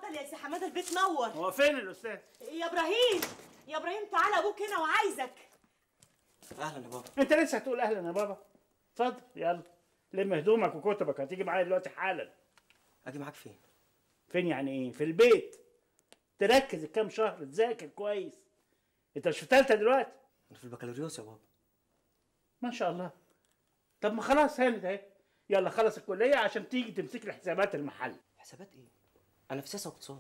اتفضل يا سي حماده البيت نور هو فين الاستاذ يا ابراهيم يا ابراهيم تعالى ابوك هنا وعايزك اهلا يا بابا انت لسه هتقول اهلا يا بابا اتفضل يلا لم هدومك وكتبك هتيجي معايا دلوقتي حالا اجي معاك فين فين يعني ايه في البيت تركز الكام شهر تذاكر كويس انت مش في تالتة دلوقتي انا في البكالوريوس يا بابا ما شاء الله طب ما خلاص هانت اهي يلا خلص الكلية عشان تيجي تمسك لي حسابات المحل حسابات ايه انا في سياسه واقتصاد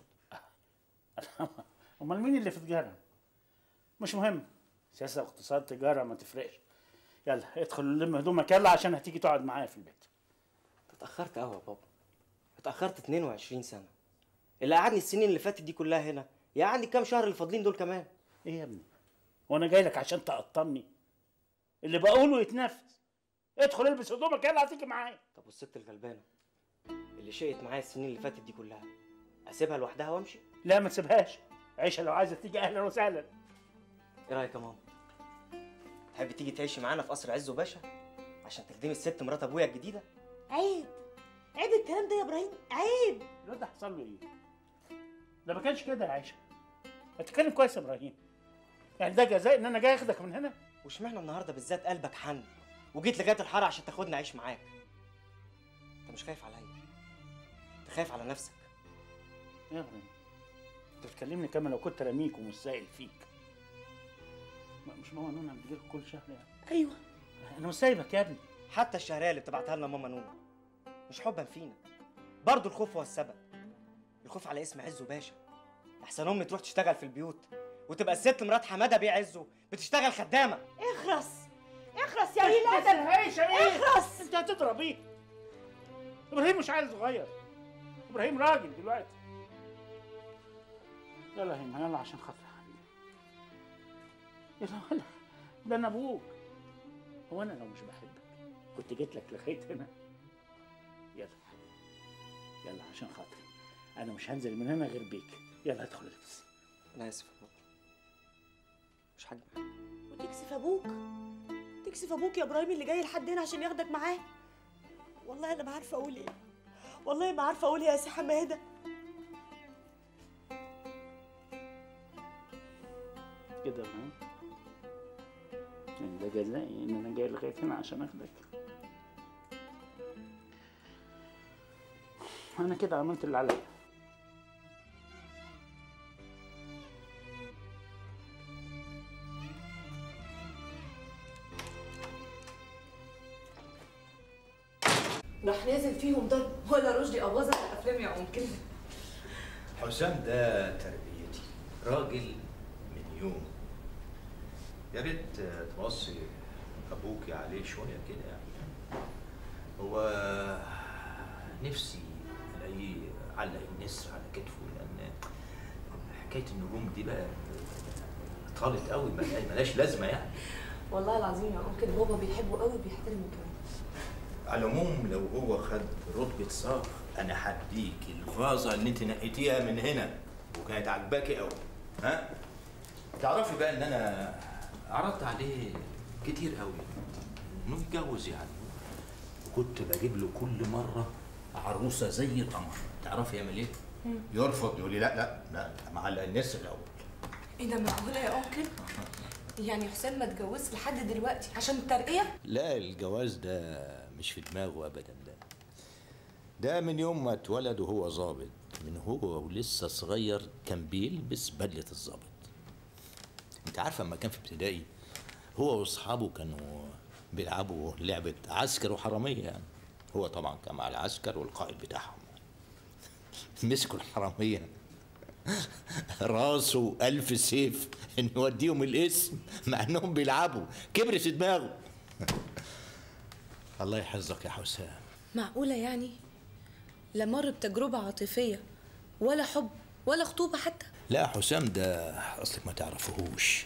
امال مين اللي في تجارة مش مهم سياسة واقتصاد تجارة ما تفرقش يلا ادخل لم هدومك يلا عشان هتيجي تقعد معايا في البيت اتاخرت قوي يا بابا اتاخرت 22 سنه اللي قعدني السنين اللي فاتت دي كلها هنا يقعدني كام شهر اللي فاضلين دول كمان ايه يا ابني وانا جاي لك عشان تقطمني اللي بقوله يتنفذ ادخل البس هدومك يلا هتيجي معايا طب والست الغلبانه اللي شقت معايا السنين اللي فاتت دي كلها اسيبها لوحدها وامشي لا ما تسيبهاش عيشة لو عايزة تيجي اهلا وسهلا ايه رايك يا ماما تحبي تيجي تعيشي معانا في قصر عز وباشا عشان تخدمي الست مرات ابويا الجديده عيب عيب الكلام ده يا ابراهيم عيب الواد ده حصل له ايه؟ ده ما كانش كده يا عيشة اتكلم كويس يا ابراهيم يعني ده جزاء ان انا جاي اخدك من هنا واشمعنى النهارده بالذات قلبك حن وجيت لغايه الحاره عشان تاخدني اعيش معاك انت مش خايف عليا انت خايف على نفسك يا ابراهيم انت بتكلمني كما لو كنت رميك ومش سائل فيك ما- مش ماما نونا بتجيلك كل شهر يعني ايوه انا مش سايبك يا ابني حتى الشهريه اللي بتبعتها لنا ماما نونا مش حبا فينا برضه الخوف هو السبب الخوف على اسم عزه باشا احسن امي تروح تشتغل في البيوت وتبقى الست مرات حماده بيه عزه بتشتغل خدامه اخرس اخرس يا قليل بس الادب عيشة ايه؟ اخرس انت هتضرب ايه؟ ابراهيم مش عيل صغير ابراهيم راجل دلوقتي يلا يا هيما يلا عشان خاطر يا حبيبي يلا يلا ده انا ابوك هو انا لو مش بحبك كنت جيت لك لغايه هنا يلا يلا عشان خاطري انا مش هنزل من هنا غير بيك يلا ادخل البس انا اسف يا بابا مش حاجه وتكسف ابوك تكسف ابوك يا ابراهيم اللي جاي لحد هنا عشان ياخدك معاه والله انا ما عارفه اقول ايه والله ما عارفه اقول ايه يا سي حماده كده ابراهيم يعني ده جزائي ان انا جاي لغايه هنا عشان اخدك انا كده عملت اللي عليا راح نازل فيهم ضرب ولا رشدي اباظه في الافلام يا ممكن حسام ده تربيتي راجل من يوم يا ريت توصي ابوكي عليه شويه كده يعني هو نفسي الاقيه علق النسر على كتفه لان حكايه النجوم دي بقى طالت قوي ما- ملهاش لازمه يعني والله العظيم يا ممكن بابا بيحبه قوي بيحترمه كمان على العموم لو هو خد رتبة صاغ أنا هديك الفازة اللي أنت نقيتيها من هنا وكانت عاجباكي قوي ها؟ تعرفي بقى إن أنا عرضت عليه كتير قوي إنه يتجوز يعني وكنت بجيب له كل مرة عروسة زي القمر تعرفي يعمل إيه؟ يرفض يقول لي لا لا لا معلق النسر الأول ايه ده معقوله يا ممكن يعني حسام ما اتجوزش لحد دلوقتي عشان الترقيه لا الجواز ده مش في دماغه ابدا ده ده من يوم ما اتولد وهو ظابط من هو ولسه صغير كان بيلبس بدله الظابط انت عارفه لما كان في ابتدائي هو واصحابه كانوا بيلعبوا لعبه عسكر وحراميه يعني هو طبعا كان مع العسكر والقائد بتاعهم مسكوا الحراميه راسه ألف سيف إن يوديهم الاسم مع إنهم بيلعبوا كبر في دماغه الله يحفظك يا حسام معقوله يعني لا مر بتجربه عاطفيه ولا حب ولا خطوبه حتى لا حسام ده أصلك ما تعرفهوش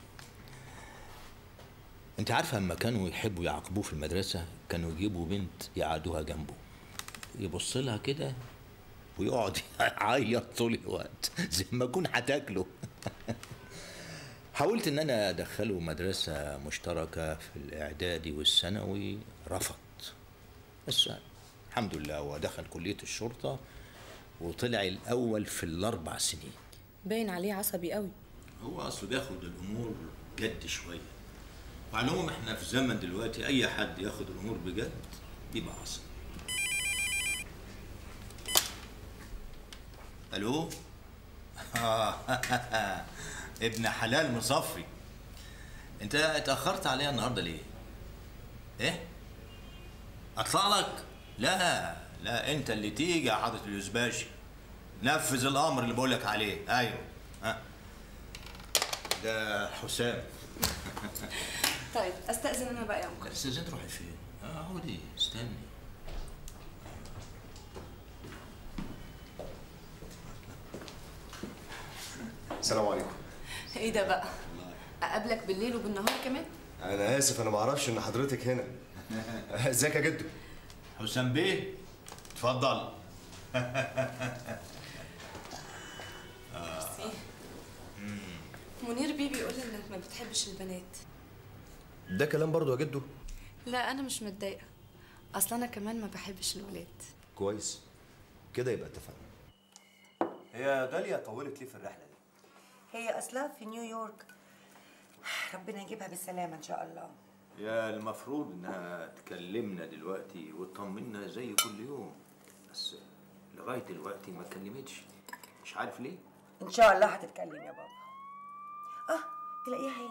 انت عارفه لما كانوا يحبوا يعاقبوه في المدرسه كانوا يجيبوا بنت يقعدوها جنبه يبص لها كده ويقعد يعيط طول الوقت زي ما يكون هتاكله حاولت ان انا ادخله مدرسه مشتركه في الاعدادي والثانوي رفض بس الحمد لله هو دخل كليه الشرطه وطلع الاول في الاربع سنين باين عليه عصبي قوي هو اصله بياخد الامور جد شويه وعلى العموم احنا في زمن دلوقتي اي حد ياخد الامور بجد يبقى عصبي الو ابن حلال مصفي انت اتاخرت عليا النهارده ليه ايه اطلع لك لا لا انت اللي تيجي يا حضره اليوسباشي نفذ الامر اللي بقولك عليه ايوه ها ده حسام طيب استاذن انا بقى يا ام لا استاذن تروحي فين؟ اه اقعدي استني السلام عليكم ايه ده بقى اقابلك بالليل وبالنهار كمان انا اسف انا ما اعرفش ان حضرتك هنا ازيك يا جدو حسام بيه اتفضل منير بيه بيقول انك ما بتحبش البنات ده كلام برضو يا جدو لا انا مش متضايقه اصلا انا كمان ما بحبش الولاد كويس كده يبقى اتفقنا هي داليا طولت ليه في الرحله دي هي اصلها في نيويورك ربنا يجيبها بالسلامه ان شاء الله يا المفروض انها تكلمنا دلوقتي وتطمنا زي كل يوم بس لغايه دلوقتي ما اتكلمتش مش عارف ليه ان شاء الله هتتكلم يا بابا اه تلاقيها هي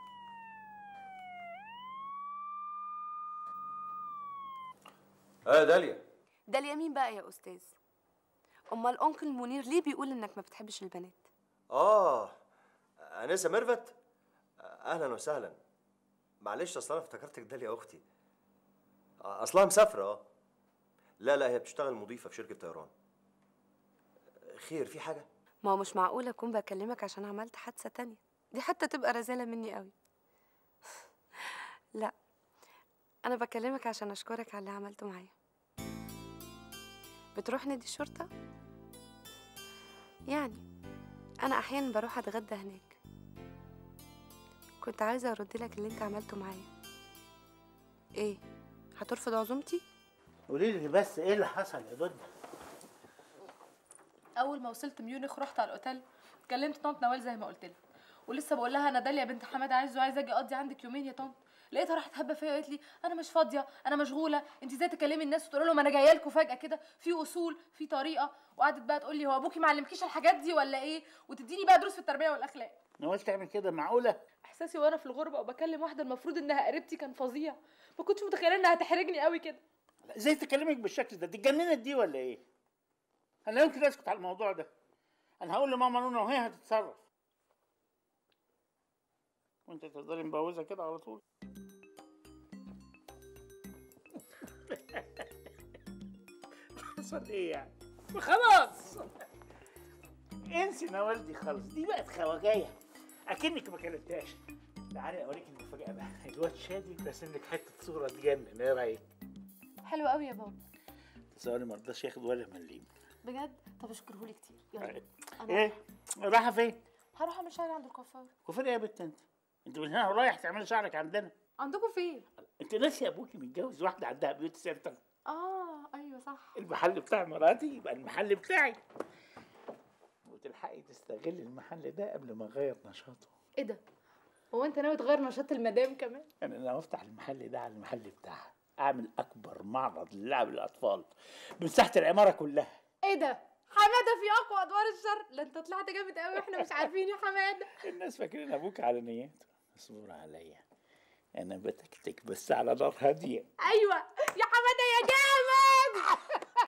اه يا داليا ده اليمين بقى يا استاذ امال انكل منير ليه بيقول انك ما بتحبش البنات اه انسه ميرفت اهلا وسهلا معلش اصل انا افتكرتك داليا اختي آه، اصلها مسافره اه لا لا هي بتشتغل مضيفه في شركه طيران خير في حاجه ما هو مش معقول اكون بكلمك عشان عملت حادثه تانية دي حتى تبقى رزاله مني قوي لا انا بكلمك عشان اشكرك على اللي عملته معايا بتروح نادي الشرطه يعني انا احيانا بروح اتغدى هناك كنت عايزه ارد لك اللي انت عملته معايا ايه هترفض عزومتي قولي لي بس ايه اللي حصل يا دنيا اول ما وصلت ميونخ رحت على الاوتيل كلمت طنط نوال زي ما قلت لها ولسه بقول لها انا داليا بنت حماده عايزه عايزه اجي اقضي عندك يومين يا طنط لقيتها راحت هبه فيا وقالت لي انا مش فاضيه انا مشغوله انت ازاي تكلمي الناس وتقول لهم انا جايه لكم فجاه كده في اصول في طريقه وقعدت بقى تقول لي هو ابوكي ما علمكيش الحاجات دي ولا ايه وتديني بقى دروس في التربيه والاخلاق نوال تعمل كده معقوله احساسي وانا في الغربه وبكلم واحده المفروض انها قريبتي كان فظيع ما كنتش متخيله انها هتحرجني قوي كده لا، ازاي تكلمك بالشكل ده دي اتجننت دي ولا ايه انا لا يمكن اسكت على الموضوع ده انا هقول لماما نونا وهي هتتصرف وانت تفضلي مبوزه كده على طول حصل ايه يعني خلاص انسي نوال دي خالص دي بقت خواجايه اكنك ما كلمتهاش تعالي اوريك المفاجاه بقى الواد شادي راسم لك حته صوره تجنن ايه رايك حلو قوي يا بابا تصوري ما رضاش ياخد ولا مليم بجد طب اشكرهولي كتير يلا انا ايه رايحه فين هروح اعمل شعري عند الكوافير كفر ايه يا بنت انت انت من هنا ورايح تعملي شعرك عندنا عندكم فين انت ناسي ابوكي متجوز واحده عندها بيوتي سنتر اه ايوه صح المحل بتاع مراتي يبقى المحل بتاعي وتلحقي تستغلي المحل ده قبل ما اغير نشاطه ايه ده هو انت ناوي تغير نشاط المدام كمان انا لو افتح المحل ده على المحل بتاعها اعمل اكبر معرض للعب الاطفال بمساحه العماره كلها ايه ده حماده في اقوى ادوار الشر لا انت طلعت جامد قوي واحنا مش عارفين يا حماده الناس فاكرين ابوك على نياته اصبر عليا انا بتكتك بس على نار هاديه ايوه